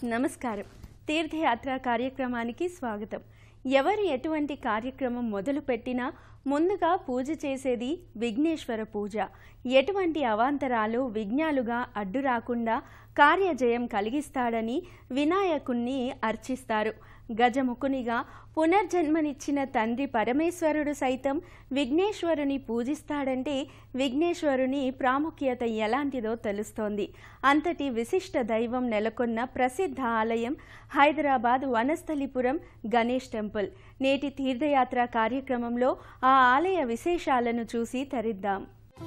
నమస్కారం తీర్థయాత్ర కార్యక్రమానికి స్వాగతం ఎవరు ఎటువంటి కార్యక్రమం మొదలు పెట్టినా ముందుగా పూజ చేసేది విఘ్నేశ్వర పూజ ఎటువంటి అవాంతరాలు విఘ్నాలుగా అడ్డు రాకుండా కార్యజయం కలిగిస్తాడని వినాయకుణ్ణి అర్చిస్తారు గజముఖునిగా పునర్జన్మనిచ్చిన తండ్రి పరమేశ్వరుడు సైతం విఘ్నేశ్వరుని పూజిస్తాడంటే విఘ్నేశ్వరుని ప్రాముఖ్యత ఎలాంటిదో తెలుస్తోంది అంతటి విశిష్ట దైవం నెలకొన్న ప్రసిద్ధ ఆలయం హైదరాబాద్ వనస్థలిపురం గణేష్ టెంపుల్ నేటి తీర్థయాత్ర కార్యక్రమంలో ఆ ఆలయ విశేషాలను చూసి తరిద్దాం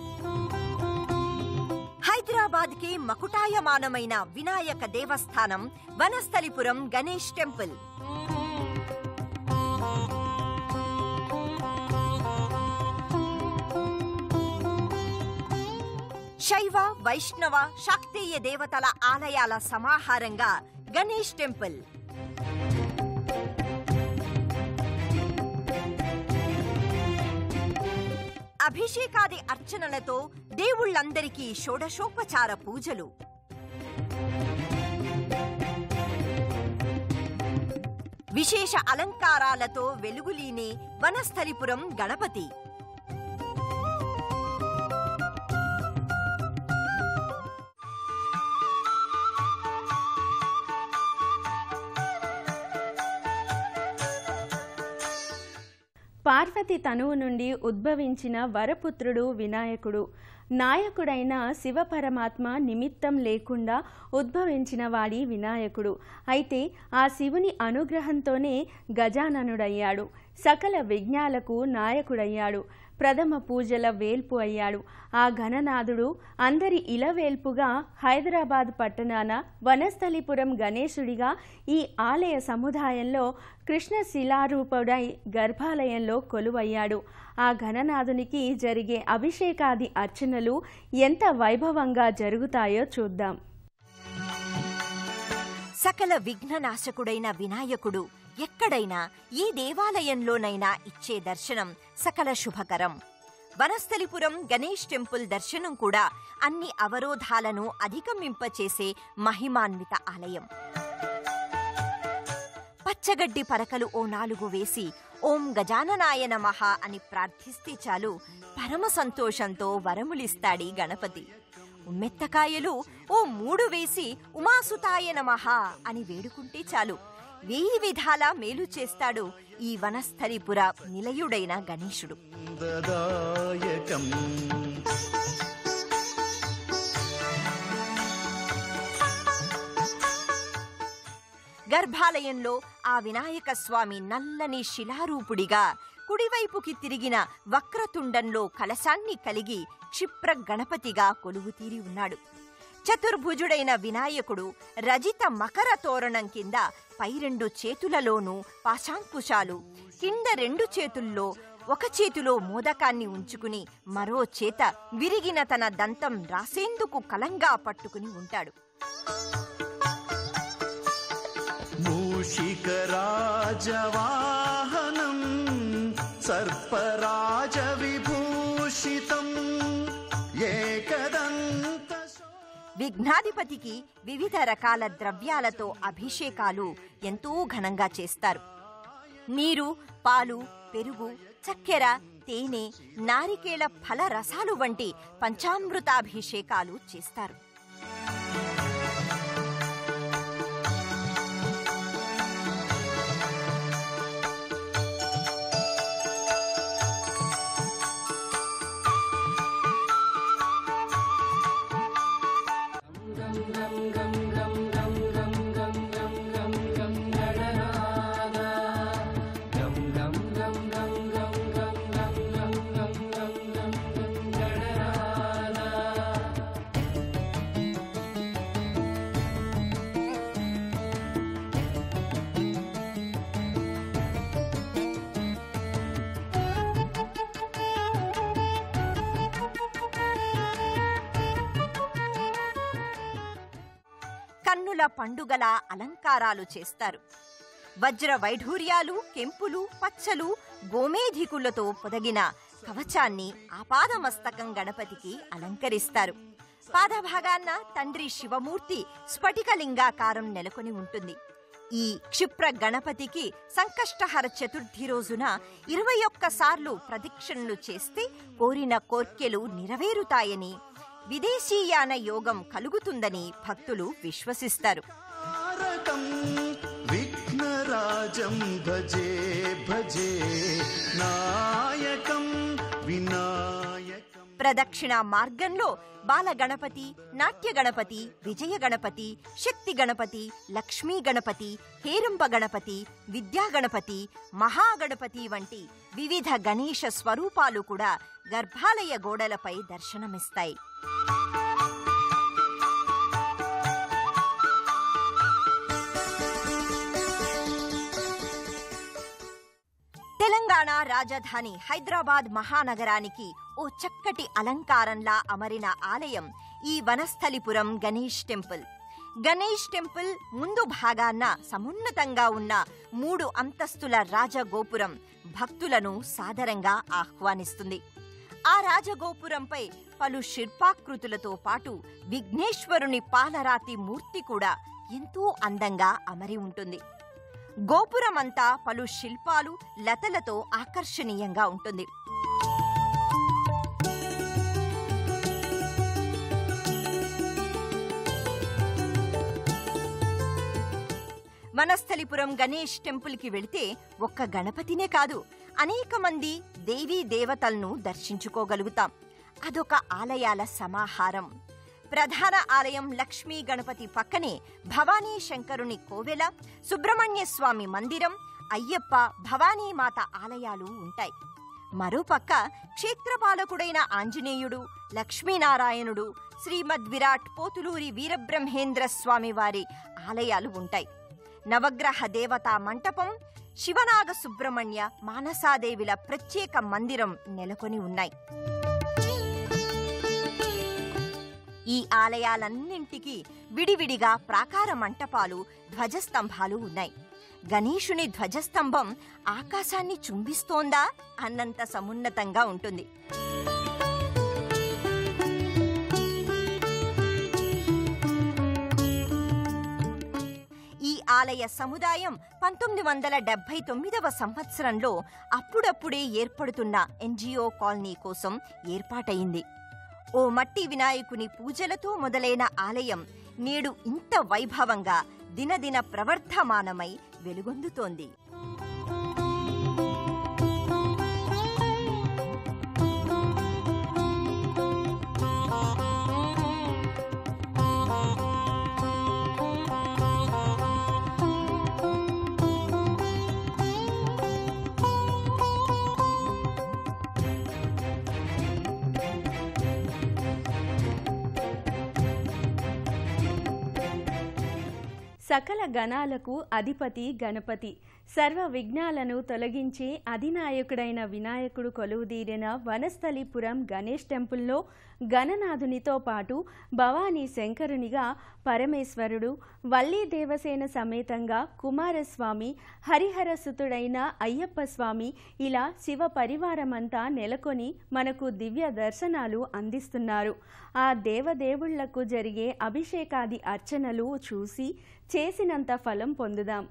హైదరాబాద్ కి మకుటాయమానమైన వినాయక దేవస్థానం వనస్థలిపురం గణేష్ టెంపుల్ శైవ వైష్ణవ శాక్తేయ దేవతల ఆలయాల సమాహారంగా గణేష్ టెంపుల్ అభిషేకాది అర్చనలతో దేవుళ్ళందరికీ షోడశోపచార పూజలు విశేష అలంకారాలతో వెలుగులీనే వనస్థలిపురం గణపతి పార్వతి తనువు నుండి ఉద్భవించిన వరపుత్రుడు వినాయకుడు నాయకుడైన శివపరమాత్మ నిమిత్తం లేకుండా ఉద్భవించిన వాడి వినాయకుడు అయితే ఆ శివుని అనుగ్రహంతోనే గజాననుడయ్యాడు సకల విఘ్నాలకు నాయకుడయ్యాడు ప్రథమ పూజల వేల్పు అయ్యాడు ఆ ఘననాథుడు అందరి ఇలవేల్పుగా హైదరాబాద్ పట్టణాన వనస్థలిపురం గణేశుడిగా ఈ ఆలయ సముదాయంలో కృష్ణ శిలారూపుడై గర్భాలయంలో కొలువయ్యాడు ఆ ఘననాథునికి జరిగే అభిషేకాది అర్చనలు ఎంత వైభవంగా జరుగుతాయో చూద్దాం సకల విఘ్ననాశకుడైన వినాయకుడు ఎక్కడైనా ఏ దేవాలయంలోనైనా ఇచ్చే దర్శనం సకల శుభకరం వనస్థలిపురం గణేష్ టెంపుల్ దర్శనం కూడా అన్ని అవరోధాలను అధిగమింపచేసే మహిమాన్విత ఆలయం పచ్చగడ్డి పరకలు ఓ నాలుగు వేసి ఓం గజాననాయ నమః అని ప్రార్థిస్తే చాలు పరమ సంతోషంతో వరములిస్తాడి గణపతి ఉమ్మెత్తకాయలు ఓ మూడు వేసి ఉమాసుతాయ నమః అని వేడుకుంటే చాలు వెయ్యి విధాలా మేలు చేస్తాడు ఈ వనస్థలిపుర నిలయుడైన గణేశుడు దదాయకం గర్భాలయంలో ఆ వినాయక స్వామి నల్లని శిలారూపుడిగా కుడివైపుకి తిరిగిన వక్రతుండంలో కలశాన్ని కలిగి క్షిప్ర గణపతిగా కొలువుతీరి ఉన్నాడు చతుర్భుజుడైన వినాయకుడు రజిత మకర తోరణం కింద పై రెండు చేతులలోనూ పాశాంకుశాలు కింద రెండు చేతుల్లో ఒక చేతిలో మోదకాన్ని ఉంచుకుని మరో చేత విరిగిన తన దంతం రాసేందుకు కలంగా పట్టుకుని ఉంటాడు మూషికరాజవాహనం సర్పరాజ విభూషితం ఏకదంత విఘ్నాధిపతికి వివిధ రకాల ద్రవ్యాలతో అభిషేకాలు ఎంతో ఘనంగా చేస్తారు నీరు పాలు పెరుగు చక్కెర తేనె నారికేళ ఫల రసాలు వంటి పంచామృతాభిషేకాలు చేస్తారు కన్నుల పండుగల అలంకారాలు చేస్తారు వజ్ర వైఢూర్యాలు కెంపులు పచ్చలు గోమేధికులతో పొదగిన కవచాన్ని ఆపాదమస్తకం గణపతికి అలంకరిస్తారు పాదభాగాన్న తండ్రి శివమూర్తి స్ఫటికలింగాకారం నెలకొని ఉంటుంది ఈ క్షిప్ర గణపతికి సంకష్టహర చతుర్థి రోజున ఇరవై ఒక్కసార్లు ప్రదక్షిణలు చేస్తే కోరిన కోర్కెలు నెరవేరుతాయని విదేశీయాన యోగం కలుగుతుందని భక్తులు విశ్వసిస్తారు తారకం విఘ్నరాజం భజే భజే నాయకం వినాయకం ప్రదక్షిణ మార్గంలో బాల గణపతి నాట్య గణపతి విజయ గణపతి శక్తి గణపతి లక్ష్మీ గణపతి హేరంబ గణపతి విద్యా గణపతి మహాగణపతి వంటి వివిధ గణేశ స్వరూపాలు కూడా గర్భాలయ గోడలపై దర్శనమిస్తాయి తెలంగాణ రాజధాని హైదరాబాద్ మహానగరానికి ఓ చక్కటి అలంకారంలా అమరిన ఆలయం ఈ వనస్థలిపురం గణేష్ టెంపుల్ గణేష్ టెంపుల్ ముందు భాగాన సమున్నతంగా ఉన్న మూడు అంతస్తుల రాజగోపురం భక్తులను సాదరంగా ఆహ్వానిస్తుంది ఆ రాజగోపురంపై పలు శిల్పాకృతులతో పాటు విఘ్నేశ్వరుని పాలరాతి మూర్తి కూడా ఎంతో అందంగా అమరి ఉంటుంది గోపురమంతా పలు శిల్పాలు లతలతో ఆకర్షణీయంగా ఉంటుంది వనస్థలిపురం గణేష్ టెంపుల్ కి వెళితే ఒక్క గణపతినే కాదు అనేక మంది దేవీ దేవతలను దర్శించుకోగలుగుతాం అదొక ఆలయాల సమాహారం ప్రధాన ఆలయం లక్ష్మీ గణపతి పక్కనే భవానీ శంకరుని కోవెల సుబ్రహ్మణ్య స్వామి మందిరం అయ్యప్ప భవానీమాత ఆలయాలు ఉంటాయి మరోపక్క క్షేత్రపాలకుడైన ఆంజనేయుడు లక్ష్మీనారాయణుడు శ్రీమద్ విరాట్ పోతులూరి వీరబ్రహ్మేంద్ర స్వామి వారి ఆలయాలు ఉంటాయి నవగ్రహ దేవతా మంటపం శివనాగ సుబ్రహ్మణ్య మానసాదేవిల ప్రత్యేక మందిరం నెలకొని ఉన్నాయి ఈ ఆలయాలన్నింటికీ విడివిడిగా ప్రాకార మంటపాలు ధ్వజస్తంభాలు ఉన్నాయి గణేశుని ధ్వజస్తంభం ఆకాశాన్ని చుంబిస్తోందా అన్నంత సమున్నతంగా ఉంటుంది ఈ ఆలయ సముదాయం పంతొమ్మిది వందల డెబ్బై తొమ్మిదవ సంవత్సరంలో అప్పుడప్పుడే ఏర్పడుతున్న ఎన్జిఓ కాలనీ కోసం ఏర్పాటయింది ఓ మట్టి వినాయకుని పూజలతో మొదలైన ఆలయం నేడు ఇంత వైభవంగా దినదిన ప్రవర్ధమానమై వెలుగొందుతోంది సకల గణాలకు అధిపతి గణపతి సర్వ విఘ్నాలను తొలగించే అధినాయకుడైన వినాయకుడు కొలువుదీరిన వనస్థలిపురం గణేష్ టెంపుల్లో గణనాథునితో పాటు భవానీ శంకరునిగా పరమేశ్వరుడు వల్లీ దేవసేన సమేతంగా కుమారస్వామి హరిహరసుతుడైన అయ్యప్ప స్వామి ఇలా శివ పరివారమంతా నెలకొని మనకు దివ్య దర్శనాలు అందిస్తున్నారు ఆ దేవదేవుళ్లకు జరిగే అభిషేకాది అర్చనలు చూసి చేసినంత ఫలం పొందుదాం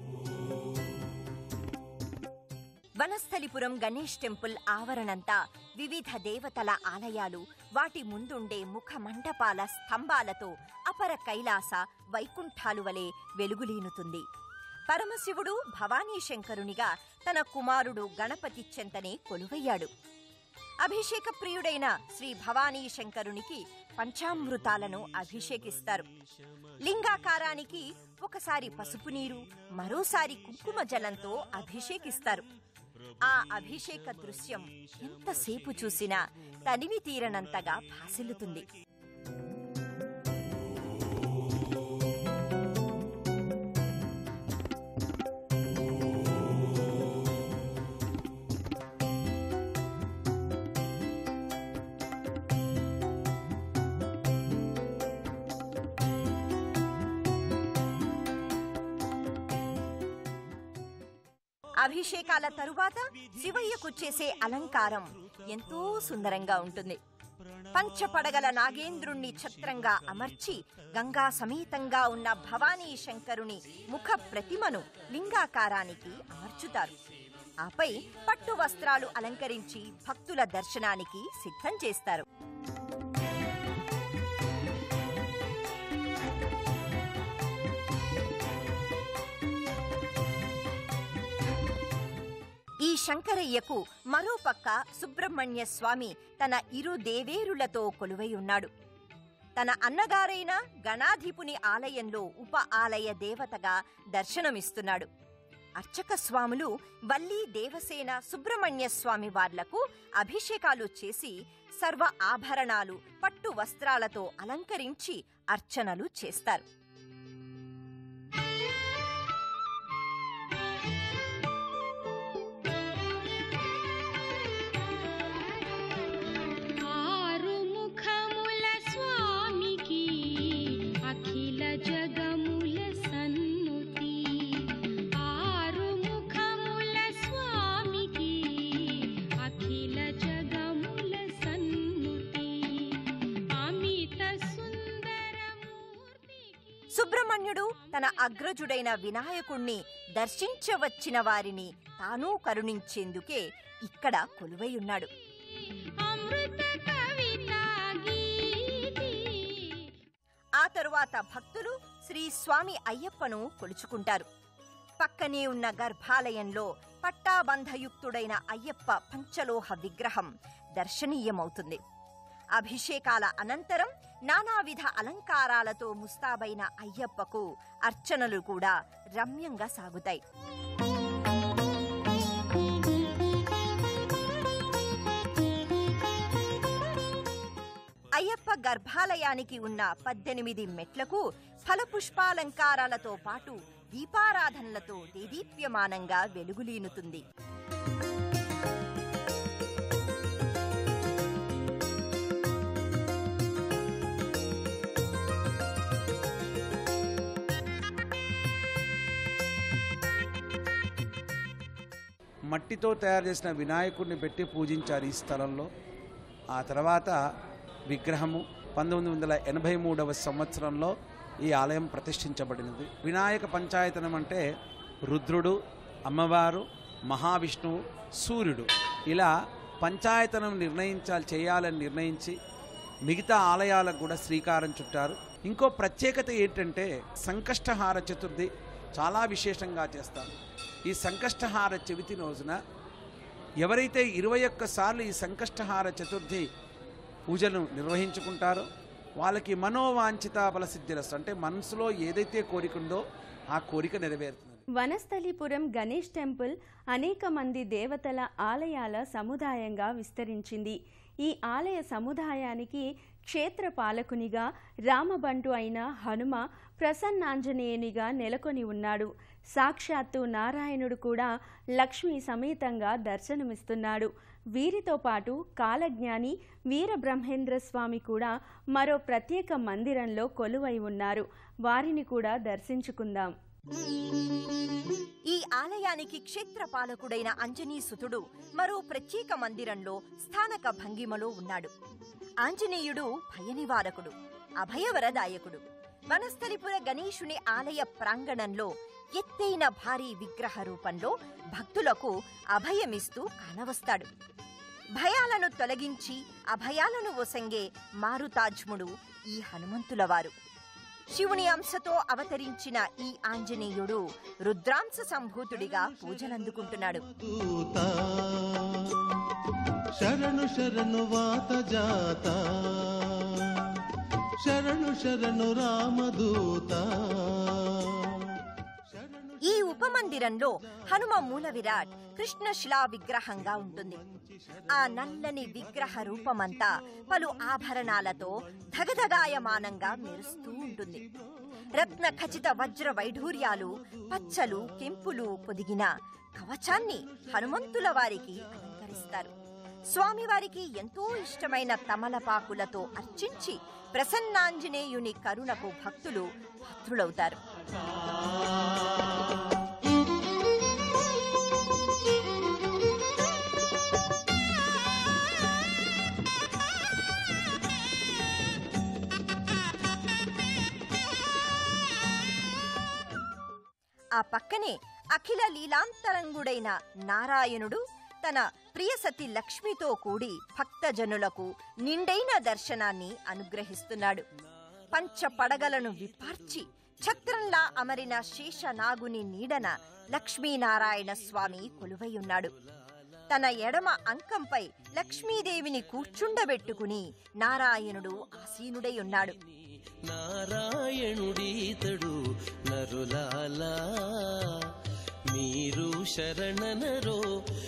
వనస్థలిపురం గణేష్ టెంపుల్ ఆవరణంతా వివిధ దేవతల ఆలయాలు వాటి ముందుండే ముఖ మండపాల స్తంభాలతో అపర కైలాస వైకుంఠాలు వలె వెలుగులీనుతుంది పరమశివుడు భవానీ శంకరునిగా తన కుమారుడు గణపతి చెంతనే కొలువయ్యాడు అభిషేక ప్రియుడైన శ్రీ భవానీ శంకరునికి పంచామృతాలను అభిషేకిస్తారు లింగాకారానికి ఒకసారి పసుపు నీరు మరోసారి కుంకుమ జలంతో అభిషేకిస్తారు ఆ అభిషేక దృశ్యం ఎంతసేపు చూసినా తనివి తీరనంతగా భాసిల్లుతుంది అభిషేకాల తరువాత శివయ్యకు చేసే అలంకారం ఎంతో సుందరంగా ఉంటుంది పంచపడగల నాగేంద్రుణ్ణి ఛత్రంగా అమర్చి గంగా సమేతంగా ఉన్న భవానీ శంకరుని ముఖ ప్రతిమను లింగాకారానికి అమర్చుతారు ఆపై పట్టు వస్త్రాలు అలంకరించి భక్తుల దర్శనానికి సిద్ధం చేస్తారు ఈ శంకరయ్యకు మరోపక్క సుబ్రహ్మణ్య స్వామి తన ఇరు దేవేరులతో కొలువై ఉన్నాడు తన అన్నగారైన గణాధిపుని ఆలయంలో ఉప ఆలయ దేవతగా దర్శనమిస్తున్నాడు అర్చక స్వాములు వల్లి దేవసేన సుబ్రహ్మణ్య స్వామి వార్లకు అభిషేకాలు చేసి సర్వ ఆభరణాలు పట్టు వస్త్రాలతో అలంకరించి అర్చనలు చేస్తారు ఆరు ముఖముల స్వామికి అఖిల జగముల సన్నుతి ఆరు ముఖముల స్వామికి అఖిల జగముల సన్నుతి అమిత సుందరమూర్తికి సుబ్రహ్మణ్యుడు తన అగ్రజుడైన వినాయకుణ్ణి దర్శించవచ్చిన వారిని తానూ కరుణించేందుకే ఇక్కడ కొలువై ఉన్నాడు అమృత కవితా గీతి ఆ తరువాత భక్తులు శ్రీ స్వామి అయ్యప్పను కొలుచుకుంటారు పక్కనే ఉన్న గర్భాలయంలో పట్టాబంధయుక్తుడైన అయ్యప్ప పంచలోహ విగ్రహం దర్శనీయమవుతుంది అభిషేకాల అనంతరం నానావిధ అలంకారాలతో ముస్తాబైన అయ్యప్పకు అర్చనలు కూడా రమ్యంగా సాగుతాయి అయ్యప్ప గర్భాలయానికి ఉన్న పద్దెనిమిది మెట్లకు ఫలపుష్పాలంకారాలతో పాటు దీపారాధనలతో దేదీప్యమానంగా వెలుగులీనుతుంది మట్టితో తయారు చేసిన వినాయకుడిని పెట్టి పూజించారు ఈ స్థలంలో ఆ తర్వాత విగ్రహము పంతొమ్మిది వందల ఎనభై మూడవ సంవత్సరంలో ఈ ఆలయం ప్రతిష్ఠించబడినది వినాయక పంచాయతనం అంటే రుద్రుడు అమ్మవారు మహావిష్ణువు సూర్యుడు ఇలా పంచాయతనం నిర్ణయించాలి చేయాలని నిర్ణయించి మిగతా ఆలయాలకు కూడా శ్రీకారం చుట్టారు ఇంకో ప్రత్యేకత ఏంటంటే సంకష్టహార చతుర్థి చాలా విశేషంగా చేస్తారు ఈ సంకష్టహార చవితి రోజున ఎవరైతే ఇరవై ఒక్కసార్లు ఈ సంకష్టహార చతుర్థి పూజలు నిర్వహించుకుంటారో వాళ్ళకి మనోవాంఛిత ఫలసిద్ధిరస్తు అంటే మనసులో ఏదైతే కోరిక ఉందో ఆ కోరిక నెరవేరుతుంది వనస్థలిపురం గణేష్ టెంపుల్ అనేక మంది దేవతల ఆలయాల సముదాయంగా విస్తరించింది ఈ ఆలయ సముదాయానికి క్షేత్ర పాలకునిగా రామబంటు అయిన హనుమ ప్రసన్నాంజనేయునిగా నెలకొని ఉన్నాడు సాక్షాత్తు నారాయణుడు కూడా లక్ష్మీ సమేతంగా దర్శనమిస్తున్నాడు వీరితో పాటు కాలజ్ఞాని వీరబ్రహ్మేంద్ర స్వామి కూడా మరో ప్రత్యేక మందిరంలో కొలువై ఉన్నారు వారిని కూడా దర్శించుకుందాం ఈ ఆలయానికి క్షేత్రపాలకుడైన అంజనీసుతుడు మరో ప్రత్యేక మందిరంలో స్థానక భంగిమలో ఉన్నాడు ఆంజనేయుడు భయనివారకుడు అభయవరదాయకుడు వనస్థలిపుర గణేశుని ఆలయ ప్రాంగణంలో ఎత్తైన భారీ విగ్రహ రూపంలో భక్తులకు అభయమిస్తూ కానవస్తాడు భయాలను తొలగించి అభయాలను ఒసంగే మారుతాజ్ముడు ఈ హనుమంతులవారు శివుని అంశతో అవతరించిన ఈ ఆంజనేయుడు రుద్రాంశ సంభూతుడిగా పూజలందుకుంటున్నాడు దూత శరణు శరణు వాత జాత శరణు శరణు రామదూత శరణు ఈ ఉపమందిరంలో హనుమ మూల విరాట్ కృష్ణ శిలా విగ్రహంగా ఉంటుంది ఆ నల్లని విగ్రహ రూపమంతా పలు ఆభరణాలతో ధగధగాయమానంగా మెరుస్తూ ఉంటుంది రత్న ఖచిత వజ్ర వైఢూర్యాలు పచ్చలు కెంపులు పొదిగిన కవచాన్ని హనుమంతుల వారికి అలంకరిస్తారు స్వామివారికి ఎంతో ఇష్టమైన తమలపాకులతో అర్చించి ప్రసన్నాంజనేయుని కరుణకు భక్తులు పాత్రులవుతారు ఆ పక్కనే అఖిల లీలాంతరంగుడైన నారాయణుడు తన ప్రియసతి లక్ష్మితో కూడి భక్తజనులకు నిండైన దర్శనాన్ని అనుగ్రహిస్తున్నాడు పంచ పడగలను విప్పార్చి ఛత్రంలా అమరిన శేషనాగుని నీడన లక్ష్మీనారాయణ స్వామి కొలువైయున్నాడు తన ఎడమ అంకంపై లక్ష్మీదేవిని కూర్చుండబెట్టుకుని నారాయణుడు ఆసీనుడై ఉన్నాడు నారాయణుడీతడు నరులాలా మీరు శరణనరో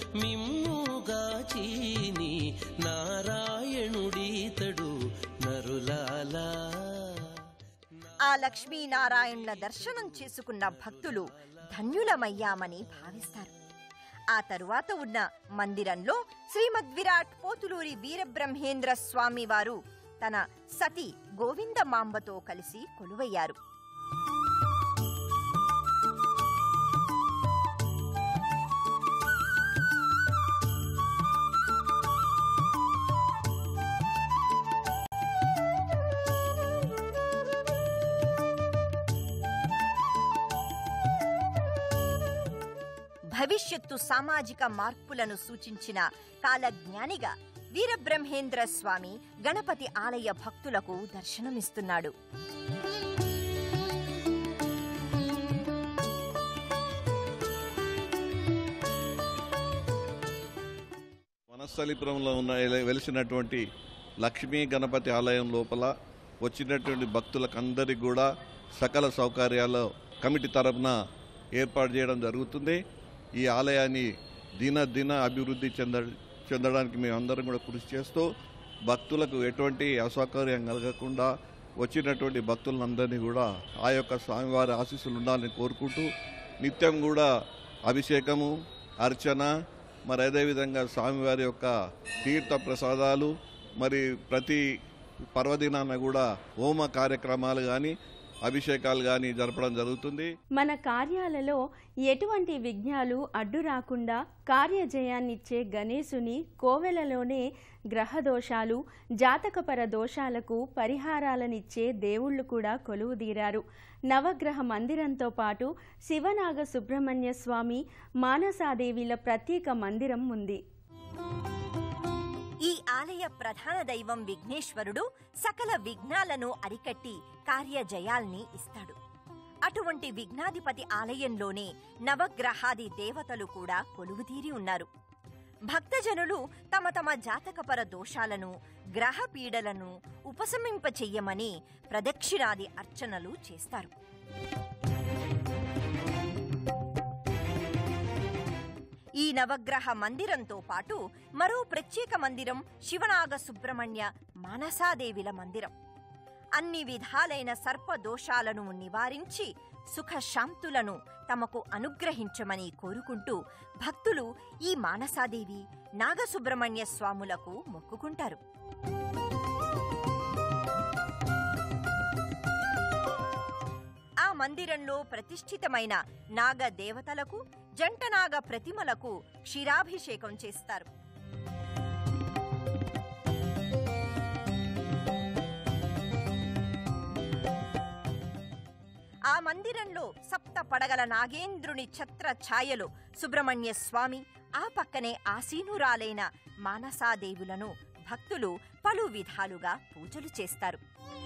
మిమ్ముగాచీని నారాయణుడీతడు నరులాలా ఆ లక్ష్మీనారాయణుల దర్శనం చేసుకున్న భక్తులు ధన్యులమయ్యామని భావిస్తారు ఆ తరువాత ఉన్న మందిరంలో శ్రీమద్ విరాట్ పోతులూరి వీరబ్రహ్మేంద్ర స్వామి వారు తన సతి గోవిందమాంబతో కలిసి కొలువయ్యారు భవిష్యత్తు సామాజిక మార్పులను సూచించిన కాలజ్ఞానిగా వీరబ్రహ్మేంద్ర స్వామి గణపతి ఆలయ భక్తులకు దర్శనమిస్తున్నాడు వనస్థలిపురంలో ఉన్న ఎల- వెలిసినటువంటి లక్ష్మీ గణపతి ఆలయం లోపల వచ్చినటువంటి భక్తులకు అందరికీ కూడా సకల సౌకర్యాలు కమిటీ తరపున ఏర్పాటు చేయడం జరుగుతుంది ఈ ఆలయాన్ని దిన దిన అభివృద్ధి చెంద చెందడానికి మేము అందరం కూడా కృషి చేస్తూ భక్తులకు ఎటువంటి అసౌకర్యం కలగకుండా వచ్చినటువంటి భక్తులందరినీ కూడా ఆ యొక్క స్వామివారి ఆశీస్సులు ఉండాలని కోరుకుంటూ నిత్యం కూడా అభిషేకము అర్చన మరి అదేవిధంగా స్వామివారి యొక్క తీర్థ ప్రసాదాలు మరి ప్రతి పర్వదినాన కూడా హోమ కార్యక్రమాలు కానీ అభిషేకాలు కానీ జరపడం జరుగుతుంది మన కార్యాలలో ఎటువంటి విఘ్నాలు అడ్డు రాకుండా కార్యజయాన్నిచ్చే గణేశుని కోవెలలోనే గ్రహదోషాలు జాతకపర దోషాలకు పరిహారాలనిచ్చే దేవుళ్ళు కూడా కొలువుదీరారు నవగ్రహ మందిరంతో పాటు శివనాగ సుబ్రహ్మణ్య స్వామి మానసాదేవిల ప్రత్యేక మందిరం ఉంది ఈ ఆలయ ప్రధాన దైవం విఘ్నేశ్వరుడు సకల విఘ్నాలను అరికట్టి కార్యజయాల్ని ఇస్తాడు అటువంటి విఘ్నాధిపతి ఆలయంలోనే నవగ్రహాది దేవతలు కూడా కొలువుతీరి ఉన్నారు భక్తజనులు తమ తమ జాతకపర దోషాలను గ్రహ పీడలను ఉపశమింపచెయ్యమని ప్రదక్షిణాది అర్చనలు చేస్తారు ఈ నవగ్రహ మందిరంతో పాటు మరో ప్రత్యేక మందిరం శివనాగ సుబ్రహ్మణ్య మానసాదేవిల మందిరం అన్ని విధాలైన సర్ప దోషాలను నివారించి సుఖ శాంతులను తమకు అనుగ్రహించమని కోరుకుంటూ భక్తులు ఈ మానసాదేవి నాగసుబ్రహ్మణ్య స్వాములకు మొక్కుకుంటారు ఆ మందిరంలో ప్రతిష్ఠితమైన నాగ దేవతలకు జంటనాగ ప్రతిమలకు క్షీరాభిషేకం చేస్తారు ఆ మందిరంలో సప్త పడగల నాగేంద్రుని ఛత్ర ఛాయలో సుబ్రహ్మణ్య స్వామి ఆ పక్కనే ఆసీనురాలైన మానసాదేవులను భక్తులు పలు విధాలుగా పూజలు చేస్తారు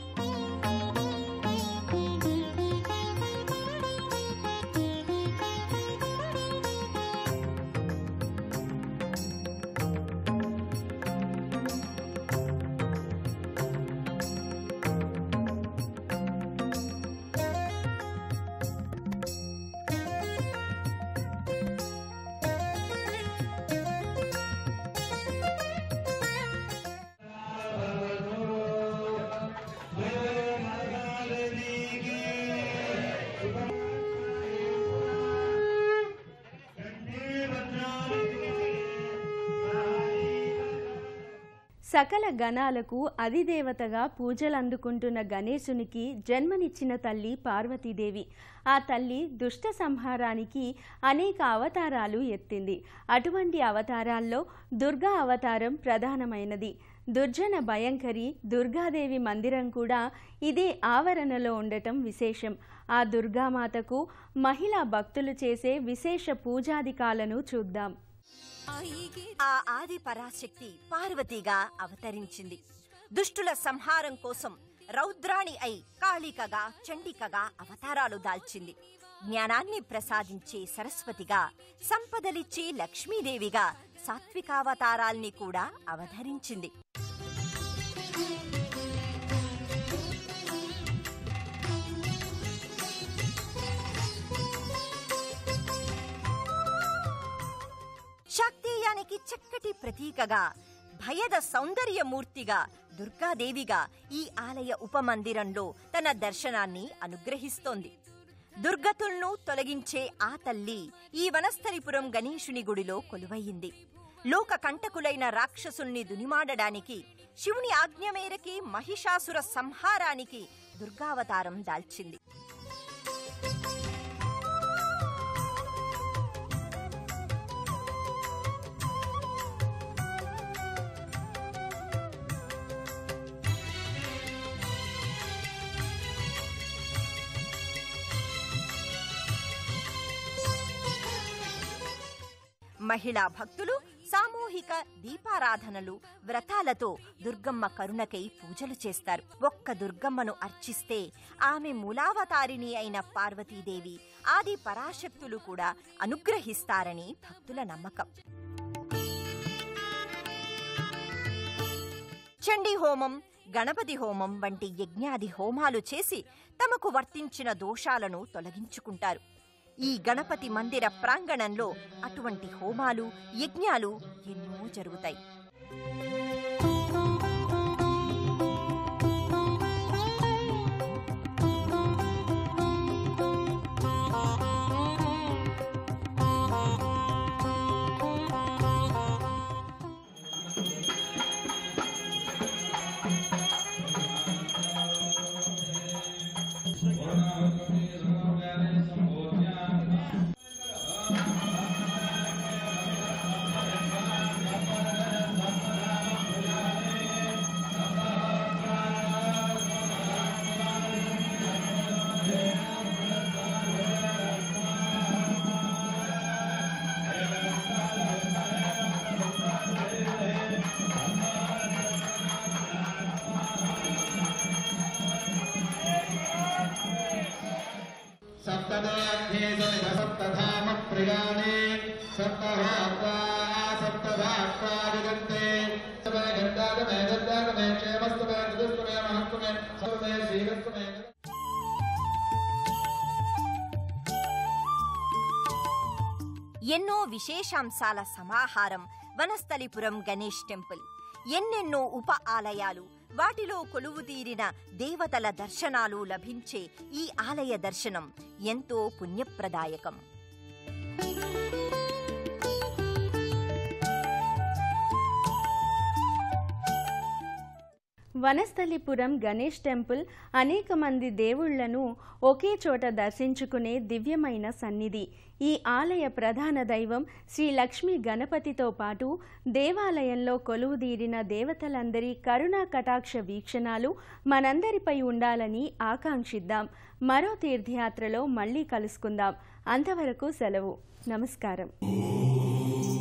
సకల గణాలకు అధిదేవతగా పూజలందుకుంటున్న గణేశునికి జన్మనిచ్చిన తల్లి పార్వతీదేవి ఆ తల్లి దుష్ట సంహారానికి అనేక అవతారాలు ఎత్తింది అటువంటి అవతారాల్లో దుర్గా అవతారం ప్రధానమైనది దుర్జన భయంకరి దుర్గాదేవి మందిరం కూడా ఇదే ఆవరణలో ఉండటం విశేషం ఆ దుర్గామాతకు మహిళా భక్తులు చేసే విశేష పూజాధికాలను చూద్దాం ఆ ఆది పరాశక్తి పార్వతిగా అవతరించింది దుష్టుల సంహారం కోసం రౌద్రాణి అయి కాళికగా చండికగా అవతారాలు దాల్చింది జ్ఞానాన్ని ప్రసాదించే సరస్వతిగా సంపదలిచ్చే లక్ష్మీదేవిగా సాత్వికావతారాల్ని కూడా అవతరించింది శాక్తేయానికి చక్కటి ప్రతీకగా భయద సౌందర్యమూర్తిగా దుర్గాదేవిగా ఈ ఆలయ ఉపమందిరంలో తన దర్శనాన్ని అనుగ్రహిస్తోంది దుర్గతుల్ను తొలగించే ఆ తల్లి ఈ వనస్థలిపురం గణేశుని గుడిలో కొలువయింది లోక కంటకులైన రాక్షసుల్ని దునిమాడడానికి శివుని ఆజ్ఞ మేరకి మహిషాసుర సంహారానికి దుర్గావతారం దాల్చింది మహిళా భక్తులు సామూహిక దీపారాధనలు వ్రతాలతో దుర్గమ్మ కరుణకై పూజలు చేస్తారు ఒక్క దుర్గమ్మను అర్చిస్తే ఆమె మూలావతారిణి అయిన పార్వతీదేవి ఆది పరాశక్తులు కూడా అనుగ్రహిస్తారని భక్తుల నమ్మకం చండీ హోమం గణపతి హోమం వంటి యజ్ఞాది హోమాలు చేసి తమకు వర్తించిన దోషాలను తొలగించుకుంటారు ఈ గణపతి మందిర ప్రాంగణంలో అటువంటి హోమాలు యజ్ఞాలు ఎన్నో జరుగుతాయి सप्तदाख्येन सप्तधाम प्रियाणि सप्तहोत्रा सप्तधात्रा विदन्ते मे गन्धागमे गन्धागमे क्षेमस्तु मे सुदस्तु मे महत्तु मे सर्वे श्रीरस्तु मे ఎన్నో విశేషాంశాల సమాహారం వనస్థలిపురం గణేష్ టెంపుల్ ఎన్నెన్నో ఉప ఆలయాలు వాటిలో కొలువుతీరిన దేవతల దర్శనాలు లభించే ఈ ఆలయ దర్శనం ఎంతో పుణ్యప్రదాయకం వనస్థలిపురం గణేష్ టెంపుల్ అనేక మంది దేవుళ్లను ఒకే చోట దర్శించుకునే దివ్యమైన సన్నిధి ఈ ఆలయ ప్రధాన దైవం శ్రీ లక్ష్మీ గణపతితో పాటు దేవాలయంలో కొలువుదీరిన దేవతలందరి కరుణా కటాక్ష వీక్షణాలు మనందరిపై ఉండాలని ఆకాంక్షిద్దాం మరో తీర్థయాత్రలో మళ్ళీ కలుసుకుందాం అంతవరకు సెలవు నమస్కారం